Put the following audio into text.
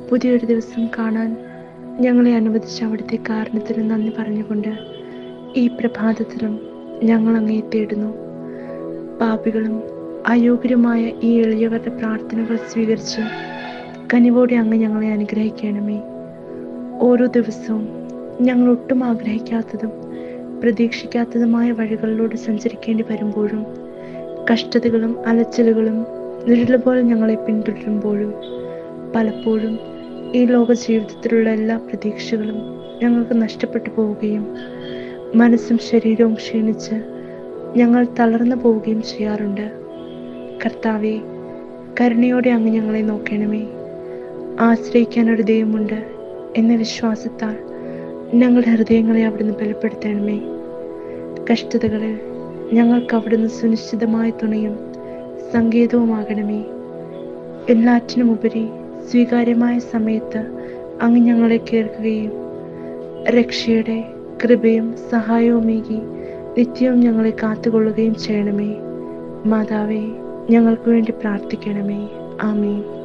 പുതിയൊരു ദിവസം കാണാൻ ഞങ്ങളെ അനുവദിച്ച അവിടുത്തെ കാരണത്തിന് നന്ദി പറഞ്ഞുകൊണ്ട് ഈ പ്രഭാതത്തിലും ഞങ്ങൾ അങ്ങേ തേടുന്നു പാപികളും അയോഗ്യരുമായ ഈ എളിയവരുടെ പ്രാർത്ഥനകൾ സ്വീകരിച്ച് കനിവോടെ അങ്ങ് ഞങ്ങളെ അനുഗ്രഹിക്കണമേ ഓരോ ദിവസവും ഞങ്ങൾ ഒട്ടും ആഗ്രഹിക്കാത്തതും പ്രതീക്ഷിക്കാത്തതുമായ വഴികളിലൂടെ സഞ്ചരിക്കേണ്ടി വരുമ്പോഴും കഷ്ടതകളും അലച്ചിലുകളും നിഴല് പോലെ ഞങ്ങളെ പിന്തുടരുമ്പോഴും പലപ്പോഴും ഈ ലോക ജീവിതത്തിലുള്ള എല്ലാ പ്രതീക്ഷകളും ഞങ്ങൾക്ക് നഷ്ടപ്പെട്ടു പോവുകയും മനസ്സും ശരീരവും ക്ഷീണിച്ച് ഞങ്ങൾ തളർന്നു പോവുകയും ചെയ്യാറുണ്ട് കർത്താവെ കരുണയോടെ അങ്ങ് ഞങ്ങളെ നോക്കണമേ ആശ്രയിക്കാൻ ഒരു ദൈവമുണ്ട് എന്ന വിശ്വാസത്താൽ ഞങ്ങളുടെ ഹൃദയങ്ങളെ അവിടുന്ന് ബലപ്പെടുത്തണമേ കഷ്ടതകളിൽ ഞങ്ങൾക്ക് അവിടുന്ന് സുനിശ്ചിതമായ തുണയും സങ്കേതവുമാകണമേ എല്ലാറ്റിനുമുപരി സ്വീകാര്യമായ സമയത്ത് അങ്ങ് ഞങ്ങളെ കേൾക്കുകയും രക്ഷയുടെ കൃപയും സഹായവുമേകി നിത്യവും ഞങ്ങളെ കാത്തുകൊള്ളുകയും ചെയ്യണമേ മാതാവേ ഞങ്ങൾക്ക് വേണ്ടി പ്രാർത്ഥിക്കണമേ ആമീൻ